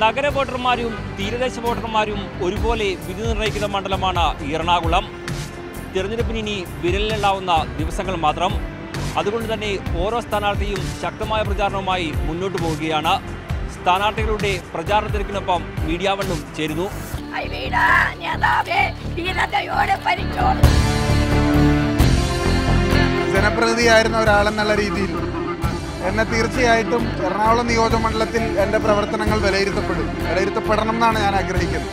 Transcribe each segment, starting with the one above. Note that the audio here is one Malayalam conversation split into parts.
നഗര വോട്ടർമാരും തീരദേശ വോട്ടർമാരും ഒരുപോലെ വിധി നിർണ്ണയിക്കുന്ന മണ്ഡലമാണ് എറണാകുളം തിരഞ്ഞെടുപ്പിന് ഇനി വിരലിലെണ്ണാവുന്ന ദിവസങ്ങൾ മാത്രം അതുകൊണ്ട് തന്നെ ഓരോ സ്ഥാനാർത്ഥിയും ശക്തമായ പ്രചാരണവുമായി മുന്നോട്ട് പോവുകയാണ് സ്ഥാനാർത്ഥികളുടെ പ്രചാരണ തിരക്കിനൊപ്പം മീഡിയ വണ്ണും ചേരുന്നു ഐവീട നേതാവേ ധീരതയോടെ ഭരിച്ചോളൂ ജനപ്രതിനിധിയായിരുന്ന ഒരാളെന്നുള്ള രീതിയിൽ എന്നെ തീർച്ചയായിട്ടും എറണാകുളം നിയോജകമണ്ഡലത്തിൽ എൻ്റെ പ്രവർത്തനങ്ങൾ വിലയിരുത്തപ്പെടും വിലയിരുത്തപ്പെടണം എന്നാണ് ഞാൻ ആഗ്രഹിക്കുന്നത്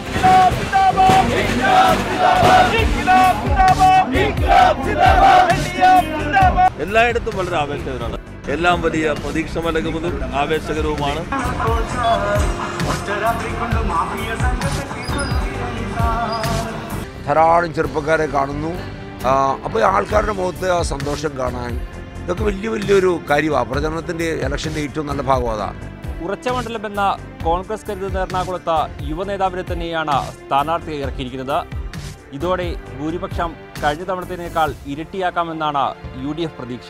എല്ലായിടത്തും വളരെ ആവേശകരമാണ് എല്ലാം വലിയ പ്രതീക്ഷ നൽകുന്നതും ആവേശകരവുമാണ് ധാരാളം ചെറുപ്പക്കാരെ കാണുന്നു അപ്പോൾ ആൾക്കാരുടെ മുഖത്ത് ആ സന്തോഷം കാണാൻ ഇതൊക്കെ വലിയ വലിയൊരു കാര്യമാണ് പ്രചരണത്തിൻ്റെ ഇലക്ഷൻ്റെ ഏറ്റവും നല്ല ഭാഗം അതാണ് ഉറച്ച മണ്ഡലം എന്ന കോൺഗ്രസ് കരുതുന്ന എറണാകുളത്ത് യുവനേതാവിനെ തന്നെയാണ് സ്ഥാനാർത്ഥി ഇറക്കിയിരിക്കുന്നത് ഇതോടെ ഭൂരിപക്ഷം കഴിഞ്ഞ തവണത്തേനേക്കാൾ ഇരട്ടിയാക്കാമെന്നാണ് യു ഡി എഫ് പ്രതീക്ഷ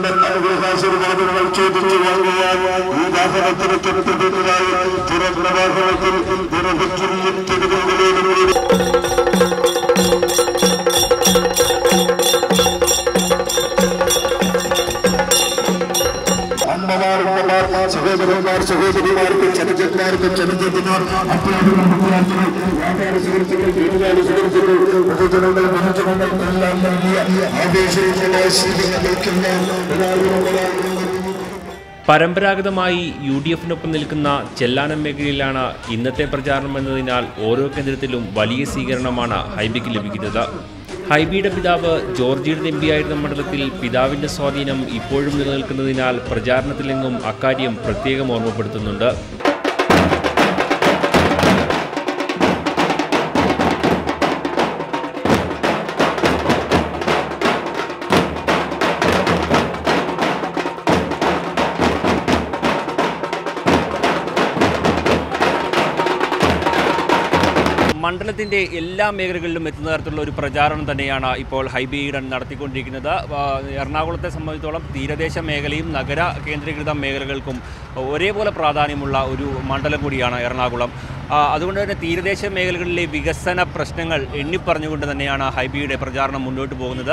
അമ്മമാർ സഹോദരന്മാർ സഹോദരിമാർക്കും ജനജന്മാർക്കും ജനജന്മാർ വ്യാപാര സുഹൃത്തുക്കൾ തൊഴിലാളി സുഹൃത്തുക്കൾ പൊതുജനങ്ങൾ പൊതുജനങ്ങൾക്കെല്ലാം നൽകിയ ആവേശകരമായ സ്വീകരണങ്ങൾക്കെല്ലാം പരമ്പരാഗതമായി യു ഡി എഫിനൊപ്പം നിൽക്കുന്ന ചെല്ലാനം മേഖലയിലാണ് ഇന്നത്തെ പ്രചാരണം എന്നതിനാൽ ഓരോ കേന്ദ്രത്തിലും വലിയ സ്വീകരണമാണ് ഹൈബിക്ക് ലഭിക്കുന്നത് ഹൈബിയുടെ പിതാവ് ജോർജിയുടെ എം ആയിരുന്ന മണ്ഡലത്തിൽ പിതാവിന്റെ സ്വാധീനം ഇപ്പോഴും നിലനിൽക്കുന്നതിനാൽ പ്രചാരണത്തിലെങ്ങും അക്കാര്യം പ്രത്യേകം ഓർമ്മപ്പെടുത്തുന്നുണ്ട് മണ്ഡലത്തിന്റെ എല്ലാ മേഖലകളിലും എത്തുന്ന തരത്തിലുള്ള ഒരു പ്രചാരണം തന്നെയാണ് ഇപ്പോൾ ഹൈബി ഈഡൻ നടത്തിക്കൊണ്ടിരിക്കുന്നത് ആ, എറണാകുളത്തെ സംബന്ധിച്ചോളം തീരദേശ മേഖലയും നഗര കേന്ദ്രീകൃത മേഖലകൾക്കും ഒരേപോലെ പ്രാധാന്യമുള്ള ഒരു മണ്ഡലം കൂടിയാണ് എറണാകുളം ആ, അതുകൊണ്ട് തന്നെ തീരദേശ മേഖലകളിലെ വികസന പ്രശ്നങ്ങൾ എണ്ണിപ്പറഞ്ഞുകൊണ്ട് തന്നെയാണ് ഹൈബിയുടെ പ്രചാരണം മുന്നോട്ട് പോകുന്നത്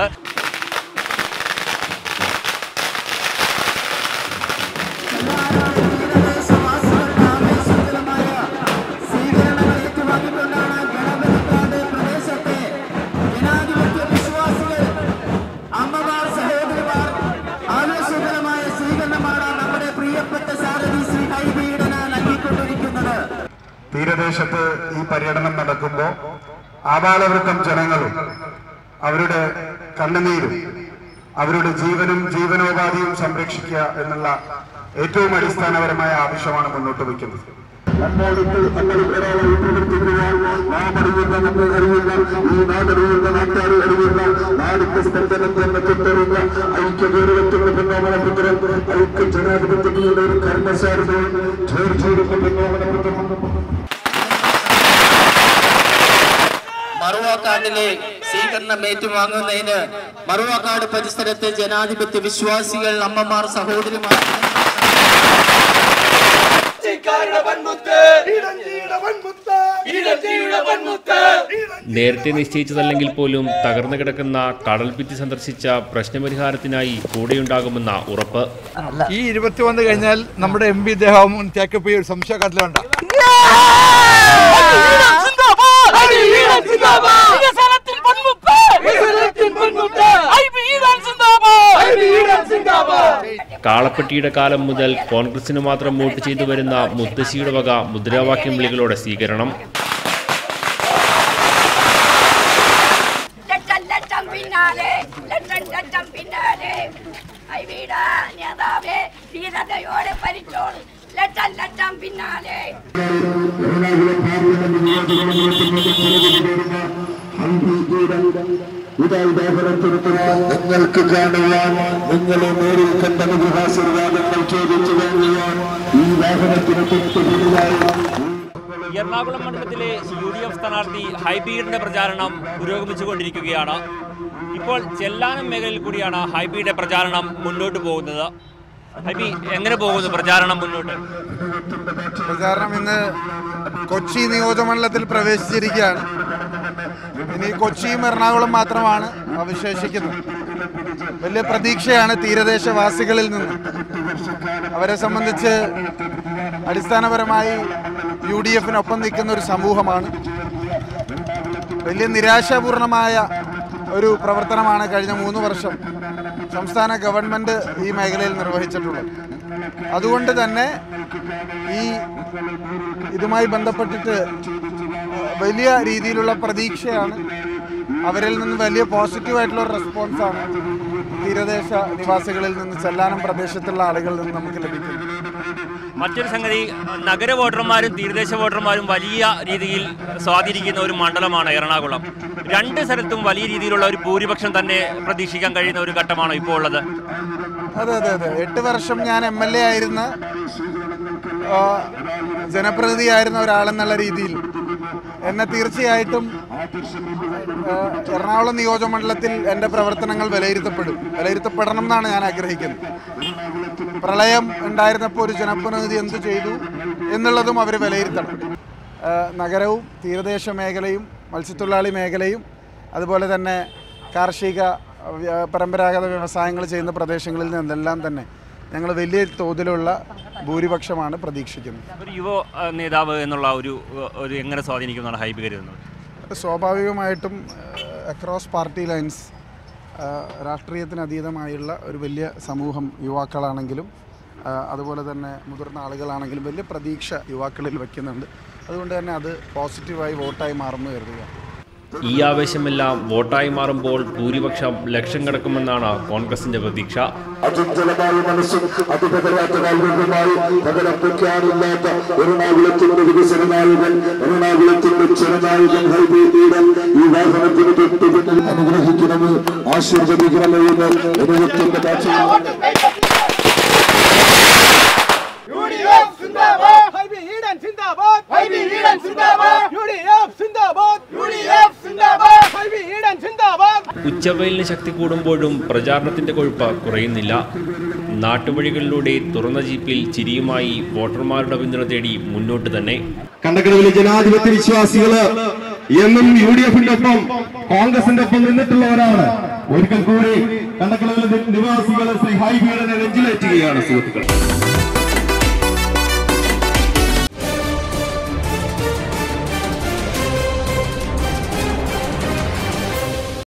അമ്മമാർ സഹോദരിമാർ ആവേശകരമായ സ്വീകരണമാണ് നമ്മുടെ പ്രിയപ്പെട്ട സാരഥി ശ്രീ ഹൈബീഡന് നൽകിക്കൊണ്ടിരിക്കുന്നത് തീരദേശത്ത് ഈ പര്യടനം നടക്കുമ്പോൾ ആബാലവൃത്തം ജനങ്ങളും അവരുടെ കണ്ണുനീരും അവരുടെ ജീവനും ജീവനോപാധിയും സംരക്ഷിക്കുക എന്നുള്ള ഏറ്റവും അടിസ്ഥാനപരമായ ആവശ്യമാണ് മുന്നോട്ട് വയ്ക്കുന്നത് നമ്മോടൊത്ത് നമ്മൾ ഒരാളെ പ്രവർത്തിക്കുവാൻ നാം അറിയുന്ന നമ്മൾ അറിയുന്ന ഈ നാടറിയുന്ന നാട്ടുകാർ അറിയുന്ന നാടിന്റെ സ്പന്ദനത്തെ എന്ന തുടരുന്ന ഐക്യ കേരളത്തിന്റെ പിന്നോമന പുത്രം ഐക്യ ജനാധിപത്യങ്ങളുടെ ഒരു കർമ്മസാരഥവും ചേർച്ചയുടെ പിന്നോമന പുത്രം മറുവാക്കാടിലെ സ്വീകരണം ഏറ്റുവാങ്ങുന്നതിന് മറുവാക്കാട് പരിസരത്തെ ജനാധിപത്യ വിശ്വാസികൾ അമ്മമാർ സഹോദരിമാർ നേരത്തെ നിശ്ചയിച്ചതല്ലെങ്കിൽ പോലും തകർന്നു കിടക്കുന്ന കടൽഭിത്തി സന്ദർശിച്ച പ്രശ്നപരിഹാരത്തിനായി കൂടെയുണ്ടാകുമെന്ന ഉറപ്പ് ഈ ഇരുപത്തി ഒന്ന് കഴിഞ്ഞാൽ നമ്മുടെ എം പി ദേഹം തേക്കപ്പ് ഒരു സംശയക്കാട്ടിലുണ്ട് കാളപ്പെട്ടിയുടെ കാലം മുതൽ കോൺഗ്രസിന് മാത്രം വോട്ട് ചെയ്തു വരുന്ന മുത്തശ്ശിയുടെ വക മുദ്രാവാക്യം വിളികളോടെ സ്വീകരണം ലക്ഷം ലക്ഷം പിന്നാലെ ലക്ഷം ലക്ഷം പിന്നാലെ ഐവീട നേതാവേ ധീരതയോടെ ഭരിച്ചോളൂ ലക്ഷം ലക്ഷം പിന്നാലെ നിങ്ങൾക്ക് കാണുവാൻ നിങ്ങളെ നേരിൽ കണ്ട ഇതിഹാസവാദങ്ങൾ ചോദിച്ചു വാങ്ങുവാൻ ഈ വാഹനത്തിന് തൊട്ടുപിടിയായി എറണാകുളം മണ്ഡലത്തിലെ യു ഡി എഫ് സ്ഥാനാർത്ഥി ഹൈബീഡിന്റെ പ്രചാരണം പുരോഗമിച്ചുകൊണ്ടിരിക്കുകയാണ് ഇപ്പോൾ ചെല്ലാനം മേഖലയിൽ കൂടിയാണ് ഹൈബിയുടെ പ്രചാരണം മുന്നോട്ട് പോകുന്നത് ഹൈബി എങ്ങനെ പോകുന്നു പ്രചാരണം മുന്നോട്ട് പ്രചാരണം ഇന്ന് കൊച്ചി നിയോജകമണ്ഡലത്തിൽ പ്രവേശിച്ചിരിക്കുകയാണ് ഇനി കൊച്ചിയും എറണാകുളം മാത്രമാണ് അവശേഷിക്കുന്നത് വലിയ പ്രതീക്ഷയാണ് തീരദേശവാസികളിൽ നിന്ന് അവരെ സംബന്ധിച്ച് അടിസ്ഥാനപരമായി യു ഡി എഫിനൊപ്പം നിൽക്കുന്ന ഒരു സമൂഹമാണ് വലിയ നിരാശാപൂർണമായ ഒരു പ്രവർത്തനമാണ് കഴിഞ്ഞ മൂന്ന് വർഷം സംസ്ഥാന ഗവൺമെൻറ് ഈ മേഖലയിൽ നിർവഹിച്ചിട്ടുള്ളത് അതുകൊണ്ട് തന്നെ ഈ ഇതുമായി ബന്ധപ്പെട്ടിട്ട് വലിയ രീതിയിലുള്ള പ്രതീക്ഷയാണ് അവരിൽ നിന്ന് വലിയ പോസിറ്റീവായിട്ടുള്ള ഒരു റെസ്പോൺസാണ് തീരദേശ നിവാസികളിൽ നിന്ന് ചെല്ലാനം പ്രദേശത്തുള്ള ആളുകളിൽ നിന്ന് നമുക്ക് ലഭിക്കുന്നത് മറ്റൊരു സംഗതി നഗര വോട്ടർമാരും തീരദേശ വോട്ടർമാരും വലിയ രീതിയിൽ സ്വാധീനിക്കുന്ന ഒരു മണ്ഡലമാണ് എറണാകുളം രണ്ട് സ്ഥലത്തും വലിയ രീതിയിലുള്ള ഒരു ഭൂരിപക്ഷം തന്നെ പ്രതീക്ഷിക്കാൻ കഴിയുന്ന ഒരു ഘട്ടമാണോ ഇപ്പോൾ ഉള്ളത് അതെ അതെ അതെ എട്ട് വർഷം ഞാൻ എം എൽ എ ആയിരുന്ന ആ, ജനപ്രതിനിധിയായിരുന്ന ഒരാളെന്നുള്ള രീതിയിൽ എന്നെ തീർച്ചയായിട്ടും ആ, എറണാകുളം നിയോജകമണ്ഡലത്തിൽ എൻ്റെ പ്രവർത്തനങ്ങൾ വിലയിരുത്തപ്പെടും വിലയിരുത്തപ്പെടണം എന്നാണ് ഞാൻ ആഗ്രഹിക്കുന്നത് പ്രളയം ഉണ്ടായിരുന്നപ്പോൾ ഒരു ജനപ്രതിനിധി എന്ത് ചെയ്തു എന്നുള്ളതും അവർ വിലയിരുത്തണം ആ, നഗരവും തീരദേശ മേഖലയും മത്സ്യത്തൊഴിലാളി മേഖലയും അതുപോലെ തന്നെ കാർഷിക വ്യ- പരമ്പരാഗത വ്യവസായങ്ങൾ ചെയ്യുന്ന പ്രദേശങ്ങളിൽ നിന്നെല്ലാം തന്നെ ഞങ്ങൾ വലിയ തോതിലുള്ള ഭൂരിപക്ഷമാണ് പ്രതീക്ഷിക്കുന്നത് ഒരു യുവ ആ, നേതാവ് എന്നുള്ള ഒരു ഒരു എങ്ങനെ സ്വാധീനിക്കുന്നതാണ് ഹൈബി കരുതുന്നത് സ്വാഭാവികമായിട്ടും അക്രോസ് പാർട്ടി ലൈൻസ് രാഷ്ട്രീയത്തിന് അതീതമായുള്ള ഒരു വലിയ സമൂഹം യുവാക്കളാണെങ്കിലും ആ, അതുപോലെ തന്നെ മുതിർന്ന ആളുകളാണെങ്കിലും വലിയ പ്രതീക്ഷ യുവാക്കളിൽ വയ്ക്കുന്നുണ്ട് അതുകൊണ്ട് തന്നെ അത് പോസിറ്റീവായി വോട്ടായി മാറുന്നു കരുതുക ഈ ആവേശമെല്ലാം വോട്ടായി മാറുമ്പോൾ ഭൂരിപക്ഷം ലക്ഷം കടക്കുമെന്നാണ് കോൺഗ്രസിന്റെ പ്രതീക്ഷ അചഞ്ചലമായ മനസ്സും അതിപകരാത്ത കാൽവെപ്പുമായി പകരം വെക്കാനില്ലാത്ത എറണാകുളത്തിന്റെ വികസന നായകൻ എറണാകുളത്തിന്റെ ചെറുനായകൻ ഹൈബി ഈഡൻ ഈ വാഹനത്തിന് തൊട്ട് പിന്നിൽ അനുഗ്രഹിക്കണമേ ആശീർവദിക്കണമേ എന്ന് എഴുപത്തിന്റെ കാഴ്ചയിൽ ഉച്ചവെയിലിന് ശക്തി കൂടുമ്പോഴും പ്രചാരണത്തിന്റെ കൊഴുപ്പ് കുറയുന്നില്ല നാട്ടുവഴികളിലൂടെ തുറന്ന ജീപ്പിൽ ചിരിയുമായി വോട്ടർമാരുടെ പിന്തുണ തേടി മുന്നോട്ട് തന്നെ കണ്ടക്കടവിലെ ജനാധിപത്യ വിശ്വാസികള് എന്നും യു ഡി എഫിന്റെ ഒപ്പം കോൺഗ്രസിന്റെ ഒപ്പം നിന്നിട്ടുള്ളവരാണ് ഒരിക്കൽ കൂടി കണ്ടക്കടവിലെ നിവാസികളെ ശ്രീ ഹൈബീഡിനെ നെഞ്ചിലേറ്റുകയാണ് സുഹൃത്തുക്കൾ